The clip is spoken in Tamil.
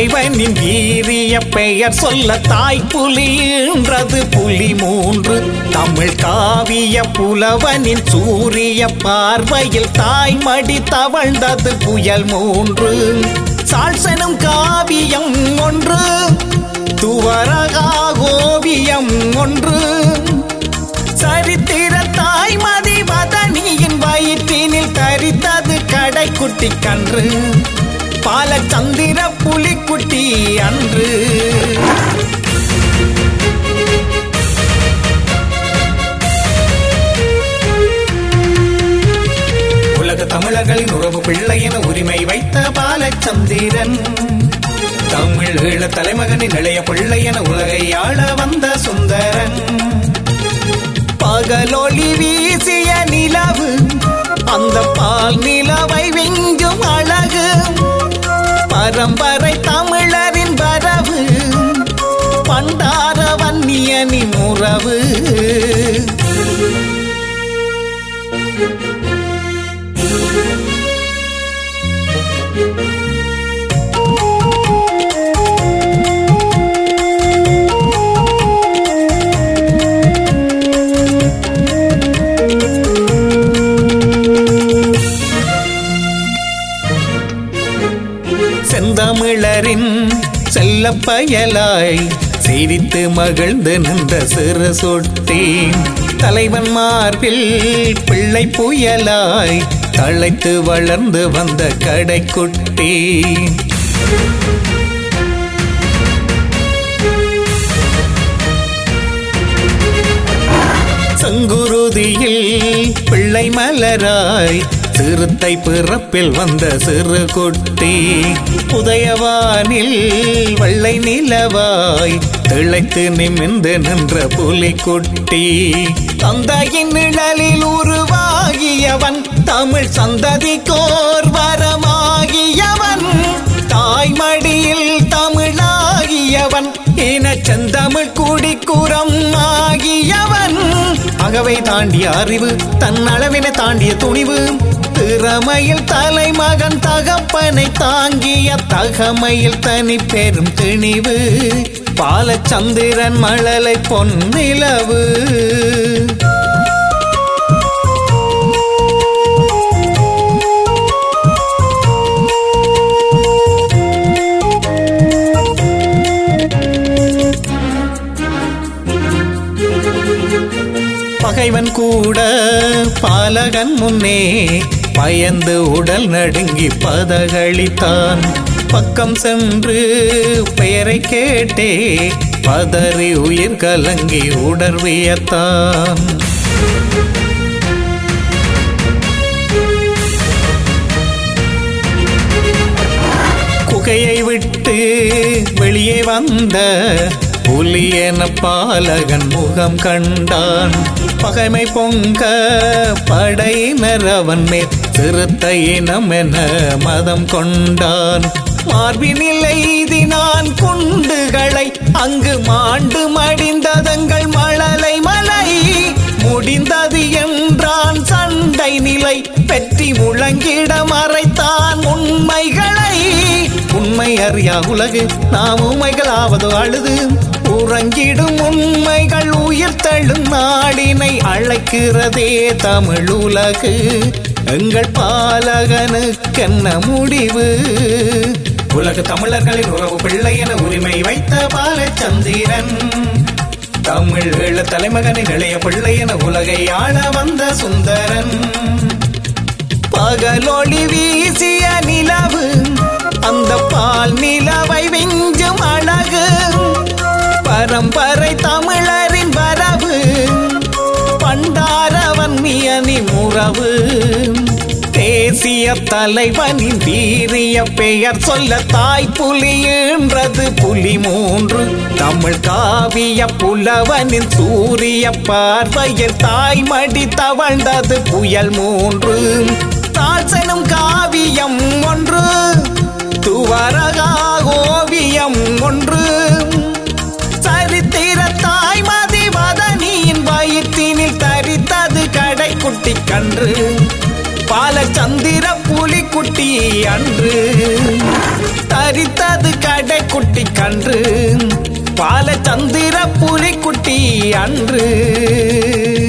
தலைவனின் வீரிய பெயர் சொல்ல தாய் புலின்றது புலி மூன்று தமிழ் காவிய புலவனின் சூரிய பார்வையில் தாய்மடி தவழ்ந்தது புயல் மூன்று சால்சனும் காவியம் ஒன்று துவரகா ஓவியம் ஒன்று சரித்திர தாய்மதி வதனியின் வயிற்றினில் தரித்தது கடைக்குட்டி கன்று பாலச்சந்திர புலிக்குட்டி அன்று உலக தமிழர்களின் உறவு பிள்ளை என உரிமை வைத்த பாலச்சந்திரன் தமிழ் ஈழ தலைமகனின் இளைய பிள்ளை என உலகை ஆள வந்த சுந்தரன் பகலொளி வீசிய நிலவு அந்த பால் நிலவை விஞ்சும் அழகு பரம்பரை தமிழரின் வரவு பண்டார வன்னியனின் உறவு செந்தமிழரின் செல்ல பயலாய் சிரித்து மகிழ்ந்து நின்ற சிறு சொட்டி தலைவன் மார்பில் பிள்ளை புயலாய் தழைத்து வளர்ந்து வந்த கடைக்குட்டி செங்குருதியில் பிள்ளை மலராய் சிறுத்தை பிறப்பில் வந்த சிறு குட்டி உதயவானில் வெள்ளை நிலவாய் திளைத்து நிமிர்ந்து நின்ற புலிக்குட்டி தந்தையின் நிழலில் உருவாகியவன் தமிழ் சந்ததிக்கோர் வரமாகியவன் தாய்மடியில் தமிழாகியவன் இன செந்தமிழ் குடிக்குறம் ஆகியவன் அகவை தாண்டிய அறிவு தன் அளவினை தாண்டிய துணிவு திறமையில் தலைமகன் தகப்பனை தாங்கிய தகமையில் தனி பெரும் திணிவு பாலச்சந்திரன் மழலை பொன்னிலவு பகைவன் கூட பாலகன் முன்னே பயந்து உடல் நடுங்கி பதகளித்தான் பக்கம் சென்று பெயரை கேட்டே பதறி உயிர் கலங்கி உடர்வியத்தான் குகையை விட்டு வெளியே வந்த புலி என பாலகன் முகம் கண்டான் பகைமை பொங்க படையினர் அவன் மேல் சிறுத்தை இனம் என மதம் கொண்டான் மார்பினில் எய்தினான் குண்டுகளை அங்கு மாண்டு மடிந்ததங்கள் மழலை மலை முடிந்தது என்றான் சண்டை நிலை பெற்றி முழங்கிட மறைத்தான் உண்மைகளை உண்மை அறியா உலகு நாம் உண்மைகளாவது அழுது உறங்கிடும் உண்மைகள் உயிர் தள்ளும் நாடினை அழைக்கிறதே தமிழ் உலகு எங்கள் பாலகனுக்கென்ன முடிவு உலக தமிழர்களின் உறவு பிள்ளை என உரிமை வைத்த பாலச்சந்திரன் தமிழ் ஈழ தலைமகனின் இளைய பிள்ளை என உலகை ஆள வந்த சுந்தரன் பகலொளி வீசிய நிலவு அந்த பால் நிலவை விஞ்சும் அழகு பரம்பரை தமிழரின் வரவு பண்டாரவன் மியனி முறவு தேசிய தலைவனின் வீரிய பெயர் சொல்ல தாய் புலியின்றது புலி மூன்று தமிழ் காவிய புலவனின் சூரிய பார்வையில் தாய்மடி தவழ்ந்தது புயல் மூன்று தாழ்சனும் காவியம் ஒன்று துவரகா ஓவியம் ஒன்று சரித்திர தாய்மதி வதனியின் வயிற்றினில் தரித்தது கடைக்குட்டி கன்று பாலச்சந்திர புலிக்குட்டி அன்று தரித்தது கடைக்குட்டி கன்று பாலச்சந்திர புலிக்குட்டி அன்று